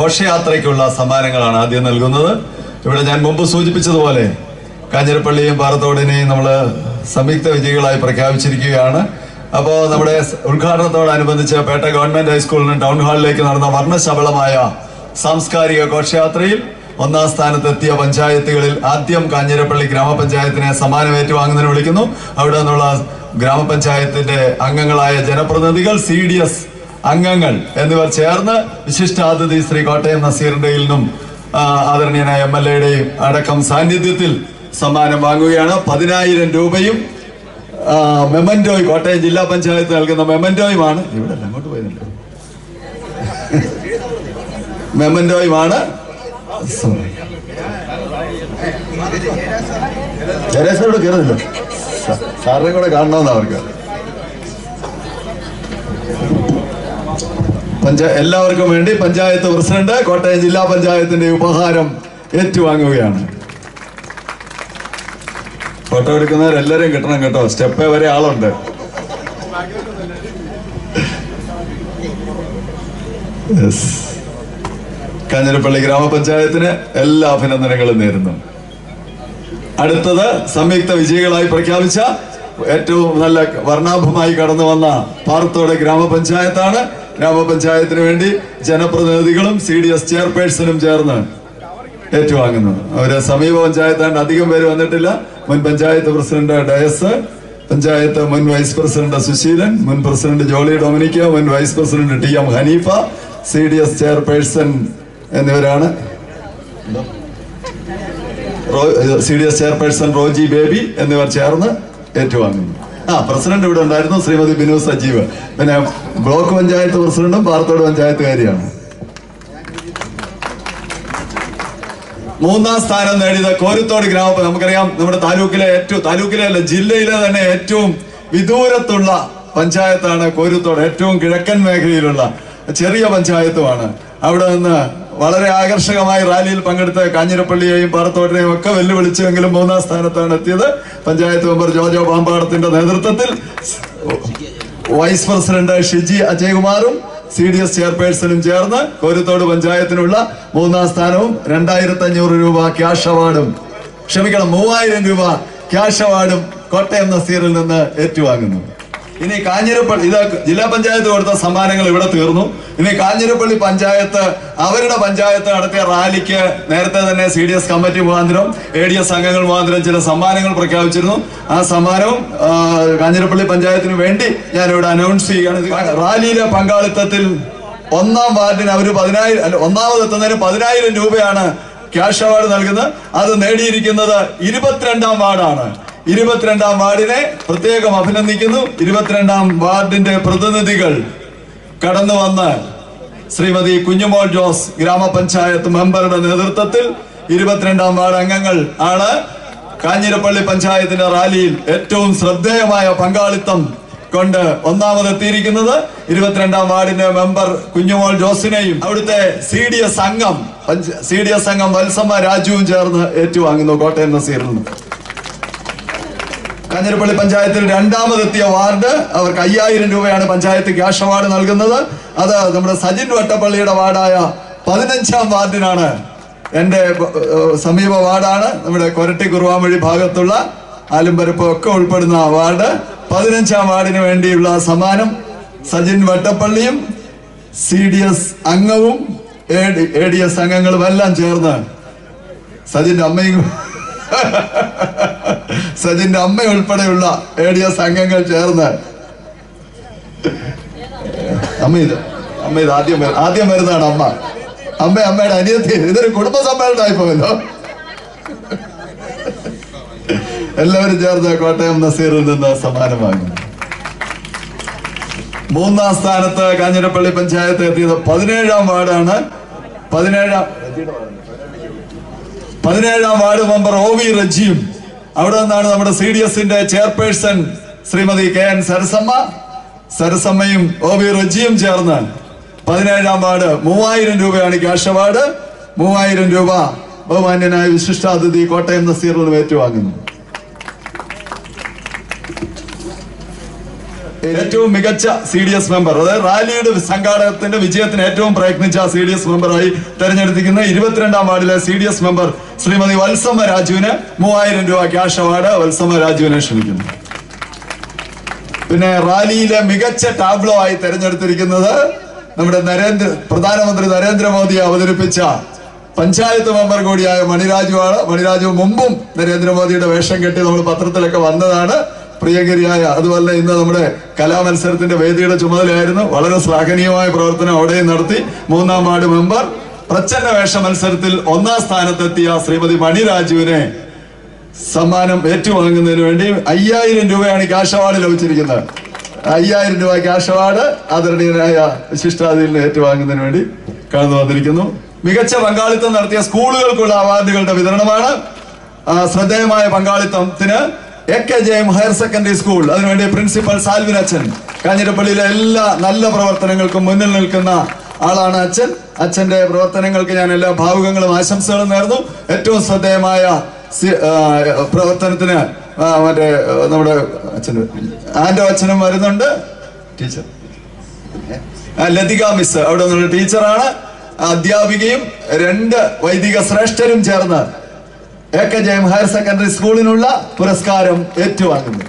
ഘോഷയാത്രയ്ക്കുള്ള സമ്മാനങ്ങളാണ് ആദ്യം നൽകുന്നത് ഇവിടെ ഞാൻ മുമ്പ് സൂചിപ്പിച്ചതുപോലെ കാഞ്ഞിരപ്പള്ളിയും പാറത്തോടിനെയും നമ്മൾ സംയുക്ത വിജയികളായി പ്രഖ്യാപിച്ചിരിക്കുകയാണ് അപ്പോൾ നമ്മുടെ സ് ഉദ്ഘാടനത്തോടനുബന്ധിച്ച് പേട്ട ഗവൺമെന്റ് ഹൈസ്കൂളിന് ടൗൺ ഹാളിലേക്ക് നടന്ന വർണ്ണശബളമായ സാംസ്കാരിക ഘോഷയാത്രയിൽ ഒന്നാം സ്ഥാനത്തെത്തിയ പഞ്ചായത്തുകളിൽ ആദ്യം കാഞ്ഞിരപ്പള്ളി ഗ്രാമപഞ്ചായത്തിനെ സമ്മാനം ഏറ്റുവാങ്ങുന്നതിന് വിളിക്കുന്നു അവിടെ നിന്നുള്ള ഗ്രാമപഞ്ചായത്തിന്റെ അംഗങ്ങളായ ജനപ്രതിനിധികൾ സി ഡി എസ് അംഗങ്ങൾ എന്നിവർ ചേർന്ന് വിശിഷ്ടാതിഥി ശ്രീ കോട്ടയം നസീറിന്റെയിൽ നിന്നും ആ, ആദരണീയനായ എം എൽ എയുടെയും അടക്കം സാന്നിധ്യത്തിൽ സമ്മാനം വാങ്ങുകയാണ് പതിനായിരം രൂപയും ആ, മെമന്റോയും കോട്ടയം ജില്ലാ പഞ്ചായത്ത് നൽകുന്ന മെമന്റോയുമാണ് ഇവിടെ അല്ല അങ്ങോട്ട് പോയതല്ല മെമന്റോയുമാണ് ജയരാജനോട് കയറുന്നില്ല സാറിനെ കൂടെ കാണണമെന്ന് അവർക്ക് പഞ്ചായ എല്ലാവർക്കും വേണ്ടി പഞ്ചായത്ത് പ്രസിഡന്റ് കോട്ടയം ജില്ലാ പഞ്ചായത്തിന്റെ ഉപഹാരം ഏറ്റുവാങ്ങുകയാണ് ഫോട്ടോ എടുക്കുന്നവരെല്ലാരെയും കിട്ടണം കേട്ടോ സ്റ്റെപ്പ് വരെ ആളുണ്ട് Yes. കാഞ്ഞിരപ്പള്ളി ഗ്രാമപഞ്ചായത്തിന് എല്ലാ അഭിനന്ദനങ്ങളും നേരുന്നു അടുത്തത് സംയുക്ത വിജയികളായി പ്രഖ്യാപിച്ച ഏറ്റവും നല്ല വർണ്ണാഭമായി കടന്നു വന്ന പാറത്തോട് ഗ്രാമപഞ്ചായത്താണ് ഗ്രാമപഞ്ചായത്തിന് വേണ്ടി ജനപ്രതിനിധികളും സി ഡി എസ് ചെയർപേഴ്സണും ചേർന്ന് ഏറ്റുവാങ്ങുന്നത് അവര് സമീപ പഞ്ചായത്താണ്ട് അധികം പേര് വന്നിട്ടില്ല മുൻ പഞ്ചായത്ത് പ്രസിഡന്റ് ഡയസ് പഞ്ചായത്ത് മുൻ വൈസ് പ്രസിഡന്റ് സുശീലൻ മുൻ പ്രസിഡന്റ് ജോളി ഡൊമിനിക്ക മുൻ vice president T M Haneefa C D S chairperson എന്നിവരാണ് C D S chairperson Roji Baby എന്നിവർ ചേർന്ന് ഏറ്റുവാങ്ങുന്നു ആ പ്രസിഡന്റ് ഇവിടെ ഉണ്ടായിരുന്നു ശ്രീമതി ബിനു സജീവ് പിന്നെ ബ്ലോക്ക് പഞ്ചായത്ത് പ്രസിഡന്റും പാറത്തോട് പഞ്ചായത്തുകാരിയാണ് മൂന്നാം സ്ഥാനം നേടിയത് കോരുത്തോട് ഗ്രാമ നമുക്കറിയാം നമ്മുടെ താലൂക്കിലെ ഏറ്റവും താലൂക്കിലെ അല്ല ജില്ലയിലെ തന്നെ ഏറ്റവും വിദൂരത്തുള്ള പഞ്ചായത്താണ് കോരുത്തോട് ഏറ്റവും കിഴക്കൻ മേഖലയിലുള്ള ചെറിയ പഞ്ചായത്തുമാണ് അവിടെ നിന്ന് വളരെ ആകർഷകമായ റാലിയിൽ പങ്കെടുത്ത കാഞ്ഞിരപ്പള്ളിയെയും പാറത്തോടിനെയും ഒക്കെ വെല്ലുവിളിച്ചെങ്കിലും മൂന്നാം സ്ഥാനത്താണ് എത്തിയത് പഞ്ചായത്ത് മെമ്പർ ജോജോ പാമ്പാടത്തിന്റെ നേതൃത്വത്തിൽ വൈസ് പ്രസിഡന്റ് ഷിജി അജയകുമാറും സി ഡി എസ് ചെയർപേഴ്സണും ചേർന്ന് കോരുത്തോട് പഞ്ചായത്തിനുള്ള മൂന്നാം സ്ഥാനവും രണ്ടായിരത്തി അഞ്ഞൂറ് രൂപ ക്യാഷ് അവാർഡും ക്ഷമിക്കണം മൂവായിരം രൂപ ക്യാഷ് അവാർഡും കോട്ടയം നസീറിൽ നിന്ന് ഏറ്റുവാങ്ങുന്നു ഇനി കാഞ്ഞിരപ്പള്ളി ഇത് ജില്ലാ പഞ്ചായത്ത് കൊടുത്ത സമ്മാനങ്ങൾ ഇവിടെ തീർന്നു ഇനി കാഞ്ഞിരപ്പള്ളി പഞ്ചായത്ത് അവരുടെ പഞ്ചായത്ത് നടത്തിയ റാലിക്ക് നേരത്തെ തന്നെ സി ഡി എസ് കമ്മിറ്റി മുഖാന്തരം എ ഡി എസ് അംഗങ്ങൾ മുഖാന്തരം ചില സമ്മാനങ്ങൾ പ്രഖ്യാപിച്ചിരുന്നു ആ സമ്മാനവും ആ, കാഞ്ഞിരപ്പള്ളി പഞ്ചായത്തിന് വേണ്ടി ഞാൻ ഇവിടെ അനൗൺസ് ചെയ്യുകയാണ് ഇത് റാലിയിലെ പങ്കാളിത്തത്തിൽ ഒന്നാം വാർഡിന് അവർ പതിനായിരം അല്ല ഒന്നാമത് എത്തുന്നതിന് പതിനായിരം രൂപയാണ് ക്യാഷ് അവാർഡ് നൽകുന്നത് അത് നേടിയിരിക്കുന്നത് ഇരുപത്തിരണ്ടാം വാർഡാണ് ഇരുപത്തിരണ്ടാം വാർഡിനെ പ്രത്യേകം അഭിനന്ദിക്കുന്നു ഇരുപത്തിരണ്ടാം വാർഡിന്റെ പ്രതിനിധികൾ കടന്നു വന്ന് ശ്രീമതി കുഞ്ഞുമോൾ ജോസ് ഗ്രാമപഞ്ചായത്ത് മെമ്പറുടെ നേതൃത്വത്തിൽ ഇരുപത്തിരണ്ടാം വാർഡ് അംഗങ്ങൾ ആണ് കാഞ്ഞിരപ്പള്ളി പഞ്ചായത്തിന്റെ റാലിയിൽ ഏറ്റവും ശ്രദ്ധേയമായ പങ്കാളിത്തം കൊണ്ട് ഒന്നാമതെത്തിയിരിക്കുന്നത് ഇരുപത്തിരണ്ടാം വാർഡിന്റെ മെമ്പർ കുഞ്ഞുമോൾ ജോസിനെയും അവിടുത്തെ സി ഡി എസ് അംഗം സി ഡി എസ് അംഗം വത്സമ്മ രാജുവും ചേർന്ന് ഏറ്റുവാങ്ങുന്നു കോട്ടയം നസീറിൽ നിന്ന് കാഞ്ഞിരപ്പള്ളി പഞ്ചായത്തിൽ രണ്ടാമതെത്തിയ വാർഡ് അവർക്ക് അയ്യായിരം രൂപയാണ് പഞ്ചായത്ത് ക്യാഷ് അവാർഡ് നൽകുന്നത് അത് നമ്മുടെ സജിൻ വട്ടപ്പള്ളിയുടെ വാർഡായ പതിനഞ്ചാം വാർഡിനാണ് എന്റെ ഏഹ്, സമീപ വാർഡാണ് നമ്മുടെ കൊരട്ടി കുറുവാമൊഴി ഭാഗത്തുള്ള ആലുംപരപ്പ് ഒക്കെ ഉൾപ്പെടുന്ന ആ വാർഡ് പതിനഞ്ചാം വാർഡിന് വേണ്ടിയുള്ള സമ്മാനം സജിൻ വട്ടപ്പള്ളിയും സി ഡി എസ് അംഗവും എ ഡി എസ് അംഗങ്ങളും എല്ലാം ചേർന്ന് സജിന്റെ അമ്മയും സജിന്റെ അമ്മ ഉൾപ്പെടെയുള്ള എ ഡി എസ് അംഗങ്ങൾ ചേർന്ന് അമ്മ ഇത് അമ്മ ഇത് ആദ്യം വര- ആദ്യം വരുന്നതാണ് അമ്മ അമ്മ അമ്മയുടെ അനിയത്തി ഇതൊരു കുടുംബ സമ്മേളനമായി പോയല്ലോ എല്ലാവരും ചേർന്ന് കോട്ടയം നസീറിൽ നിന്ന് സമ്മാനം വാങ്ങുന്നു മൂന്നാം സ്ഥാനത്ത് കാഞ്ഞിരപ്പള്ളി പഞ്ചായത്ത് എത്തിയത് പതിനേഴാം വാർഡാണ് പതിനേഴാം പതിനേഴാം വാർഡ് മെമ്പർ ഒ വി റജിയും അവിടെ നിന്നാണ് നമ്മുടെ സി ഡി എസിന്റെ chairperson Shrimati K N Sarasamma സരസമ്മയും ഒ വി റജിയും ചേർന്ന് പതിനേഴാം വാർഡ് മൂവായിരം രൂപയാണ് ക്യാഷ് അവാർഡ് മൂവായിരം രൂപ ബഹുമാന്യനായ വിശിഷ്ടാതിഥി കോട്ടയം നസീറിന് ഏറ്റുവാങ്ങുന്നു ഏറ്റവും മികച്ച സി ഡി എസ് മെമ്പർ അതായത് റാലിയുടെ സംഘാടകത്തിന്റെ വിജയത്തിന് ഏറ്റവും പ്രയത്നിച്ച സി ഡി എസ് മെമ്പറായി തെരഞ്ഞെടുത്തിരിക്കുന്ന ഇരുപത്തിരണ്ടാം വാർഡിലെ C D S member Shrimati Valsamma രാജുവിന് മൂവായിരം രൂപ ക്യാഷ് അവാർഡ് വത്സമ്മ രാജുവിനെ ക്ഷണിക്കുന്നു പിന്നെ റാലിയിലെ മികച്ച ടാബ്ലോ ആയി തെരഞ്ഞെടുത്തിരിക്കുന്നത് നമ്മുടെ നരേന്ദ്ര പ്രധാനമന്ത്രി നരേന്ദ്രമോദി അവതരിപ്പിച്ച പഞ്ചായത്ത് മെമ്പർ കൂടിയായ മണിരാജുവാണ് മണിരാജു മുമ്പും നരേന്ദ്രമോദിയുടെ വേഷം കെട്ടി നമ്മൾ പത്രത്തിലൊക്കെ വന്നതാണ് പ്രിയങ്കരിയായ അതുപോലെ ഇന്ന് നമ്മുടെ കലാമത്സരത്തിന്റെ വേദിയുടെ ചുമതലയായിരുന്നു വളരെ ശ്ലാഘനീയമായ പ്രവർത്തനം അവിടെയും നടത്തി മൂന്നാം വാർഡ് മെമ്പർ പ്രച്ഛന്ന വേഷ മത്സരത്തിൽ ഒന്നാം സ്ഥാനത്തെത്തിയ ശ്രീമതി മണിരാജുവിനെ സമ്മാനം ഏറ്റുവാങ്ങുന്നതിന് വേണ്ടി അയ്യായിരം രൂപയാണ് ക്യാഷ് അവാർഡ് ലഭിച്ചിരിക്കുന്നത് അയ്യായിരം രൂപ ക്യാഷ് അവാർഡ് ആദരണീയനായ വിശിഷ്ടാതിഥിയിൽ ഏറ്റുവാങ്ങുന്നതിന് വേണ്ടി കടന്നു വന്നിരിക്കുന്നു മികച്ച പങ്കാളിത്തം നടത്തിയ സ്കൂളുകൾക്കുള്ള അവാർഡുകളുടെ വിതരണമാണ് ആ, ശ്രദ്ധേയമായ പങ്കാളിത്തത്തിന് A K J M higher secondary school അതിനുവേണ്ടി പ്രിൻസിപ്പൽ സാൽവിൻ അച്ഛൻ കാഞ്ഞിരപ്പള്ളിയിലെ എല്ലാ നല്ല പ്രവർത്തനങ്ങൾക്കും മുന്നിൽ നിൽക്കുന്ന ആളാണ് അച്ഛൻ അച്ഛന്റെ പ്രവർത്തനങ്ങൾക്ക് ഞാൻ എല്ലാ ഭാവുകങ്ങളും ആശംസകളും നേർന്നു ഏറ്റവും ശ്രദ്ധേയമായ സി- ആ, പ്രവർത്തനത്തിന് ആ, മറ്റേ ആ, നമ്മുടെ അച്ഛൻ ആൻഡോ അച്ഛനും വരുന്നുണ്ട് ടീച്ചർ ആ, ലതിക മിസ് അവിടെ നിന്നുള്ള ടീച്ചറാണ് അധ്യാപികയും രണ്ട് വൈദിക ശ്രേഷ്ഠരും ചേർന്ന് എ കെ ജയം ഹയർ സെക്കൻഡറി സ്കൂളിനുള്ള പുരസ്കാരം ഏറ്റുവാങ്ങുന്നു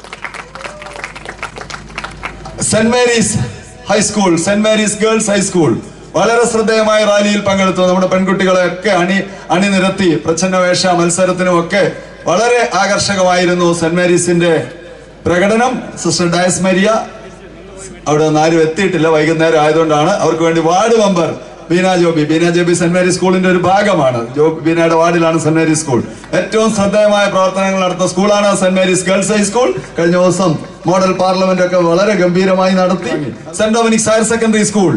Saint Mary's high school Saint Mary's girls high school വളരെ ശ്രദ്ധേയമായ റാലിയിൽ പങ്കെടുത്തു നമ്മുടെ പെൺകുട്ടികളെ ഒക്കെ അണി അണിനിരത്തി പ്രച്ഛന്ന വേഷ മത്സരത്തിനും ഒക്കെ വളരെ ആകർഷകമായിരുന്നു സെന്റ് മേരീസിന്റെ പ്രകടനം സിസ്റ്റർ ഡയസ് മരിയ അവിടെ നിന്ന് ആരും എത്തിയിട്ടില്ല വൈകുന്നേരം ആയതുകൊണ്ടാണ് അവർക്ക് വേണ്ടി ward member Beena Joby Beena Joby Saint Mary's സ്കൂളിന്റെ ഒരു ഭാഗമാണ് ജോ ബീനയുടെ വാർഡിലാണ് സെന്റ് മേരീസ് സ്കൂൾ ഏറ്റവും ശ്രദ്ധേയമായ പ്രവർത്തനങ്ങൾ നടത്തുന്ന സ്കൂളാണ് സെന്റ് മേരീസ് ഗേൾസ് ഹൈസ്കൂൾ കഴിഞ്ഞ ദിവസം മോഡൽ പാർലമെന്റ് ഒക്കെ വളരെ ഗംഭീരമായി നടത്തി Saint Dominic's higher secondary school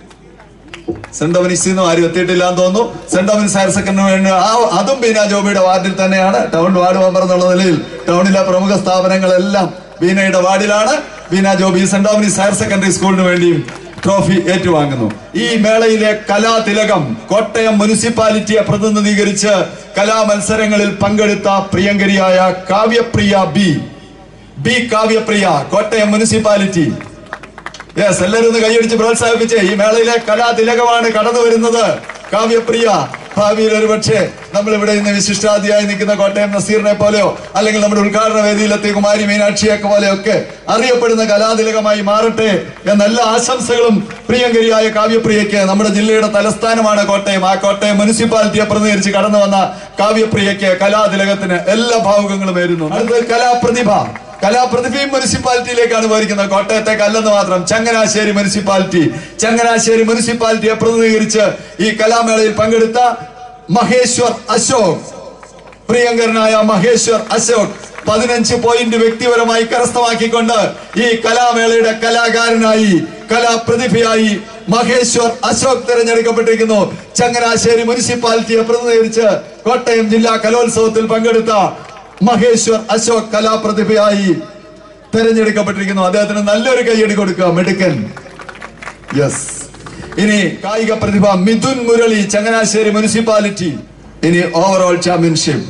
Saint ഡൊമിനിക്സിൽ നിന്നും ആരും എത്തിയിട്ടില്ല എന്ന് തോന്നുന്നു സെന്റ് ഡൊമിനിക്സ് ഹയർ സെക്കൻഡറി വേണ്ടി ആ അതും ബീന ജോബിയുടെ വാർഡിൽ തന്നെയാണ് ടൗൺ വാർഡ് മെമ്പർ എന്നുള്ള നിലയിൽ ടൗണിലെ പ്രമുഖ സ്ഥാപനങ്ങളെല്ലാം ബീനയുടെ വാർഡിലാണ് Beena Joby Saint Dominic's higher secondary സ്കൂളിന് വേണ്ടിയും ട്രോഫി ഏറ്റുവാങ്ങുന്നു ഈ മേളയിലെ കലാതിലകം കോട്ടയം മുനിസിപ്പാലിറ്റിയെ പ്രതിനിധീകരിച്ച് കലാമത്സരങ്ങളിൽ പങ്കെടുത്ത പ്രിയങ്കരിയായ Kavyapriya B B Kavyapriya Kottayam municipality yes എല്ലാവരും ഒന്ന് കൈയടിച്ച് പ്രോത്സാഹിപ്പിച്ച് ഈ മേളയിലെ കലാതിലകമാണ് കടന്നു വരുന്നത് കാവ്യപ്രിയ ഭാവിയിൽ ഒരു പക്ഷേ നമ്മൾ ഇവിടെ ഇന്ന് വിശിഷ്ടാതിയായി നിൽക്കുന്ന കോട്ടയം നസീറിനെ പോലെയോ അല്ലെങ്കിൽ നമ്മുടെ ഉദ്ഘാടന വേദിയിലെത്തിയ കുമാരി മീനാക്ഷിയൊക്കെ പോലെയൊക്കെ അറിയപ്പെടുന്ന കലാതിലകമായി മാറട്ടെ എന്ന എല്ലാ ആശംസകളും പ്രിയങ്കരിയായ കാവ്യപ്രിയയ്ക്ക് നമ്മുടെ ജില്ലയുടെ തലസ്ഥാനമാണ് കോട്ടയം ആ കോട്ടയം മുനിസിപ്പാലിറ്റിയെ പ്രതിനിധീകരിച്ച് കടന്നു വന്ന കാവ്യപ്രിയയ്ക്ക് കലാതിലകത്തിന് എല്ലാ ഭാവുകങ്ങളും വരുന്നു അടുത്തത് കലാപ്രതിഭ കലാപ്രതിഭയും മുനിസിപ്പാലിറ്റിയിലേക്കാണ് പോയിരിക്കുന്നത് കോട്ടയത്തേക്ക് അല്ലെന്ന് മാത്രം ചങ്ങനാശ്ശേരി മുനിസിപ്പാലിറ്റി ചങ്ങനാശ്ശേരി മുനിസിപ്പാലിറ്റിയെ പ്രതിനിധീകരിച്ച് ഈ കലാമേളയിൽ പങ്കെടുത്ത മഹേശ്വർ അശോക് പ്രിയങ്കരനായ മഹേശ്വർ അശോക് പതിനഞ്ച് പോയിന്റ് വ്യക്തിപരമായി കരസ്ഥമാക്കിക്കൊണ്ട് ഈ കലാമേളയുടെ കലാകാരനായി കലാപ്രതിഭയായി മഹേശ്വർ അശോക് തിരഞ്ഞെടുക്കപ്പെട്ടിരിക്കുന്നു ചങ്ങനാശ്ശേരി മുനിസിപ്പാലിറ്റിയെ പ്രതിനിധീകരിച്ച് കോട്ടയം ജില്ലാ കലോത്സവത്തിൽ പങ്കെടുത്ത മഹേശ്വർ അശോക് കലാപ്രതിഭയായി തിരഞ്ഞെടുക്കപ്പെട്ടിരിക്കുന്നു അദ്ദേഹത്തിന് നല്ലൊരു കൈയടി കൊടുക്കുക മിടുക്കൻ യെസ് ഇനി കായിക പ്രതിഭ മിഥുൻ മുരളി ചങ്ങനാശ്ശേരി മുനിസിപ്പാലിറ്റി ഇനി ഓവറോൾ ചാമ്പ്യൻഷിപ്പ്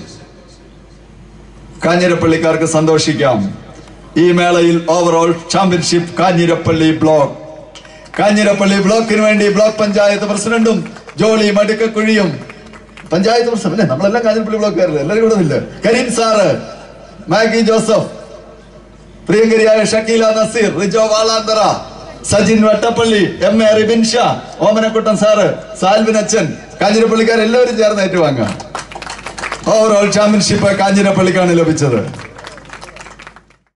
കാഞ്ഞിരപ്പള്ളിക്കാർക്ക് സന്തോഷിക്കാം ഈ മേളയിൽ overall championship Kanjirappally block Kanjirappally ബ്ലോക്കിന് വേണ്ടി ബ്ലോക്ക് പഞ്ചായത്ത് പ്രസിഡന്റും ജോളി മടുക്കക്കുഴിയും പഞ്ചായത്ത് പ്രസിഡന്റ് അല്ലേ നമ്മളെല്ലാം കാഞ്ഞിരപ്പള്ളി ബ്ലോക്കുകാരല്ലേ എല്ലാവരും ഇവിടെ ഇല്ല കരീം സാറ് മാഗി ജോസഫ് പ്രിയങ്കരിയായ Shakeela Nazeer Rijo Valanthara Sajin Vattappally M A Ribin Shah Omanakuttan sir Salvin അച്ഛൻ കാഞ്ഞിരപ്പള്ളിക്കാർ എല്ലാവരും ചേർന്ന് ഏറ്റുവാങ്ങാം ഓവറോൾ ചാമ്പ്യൻഷിപ്പ് കാഞ്ഞിരപ്പള്ളിക്കാണ് ലഭിച്ചത്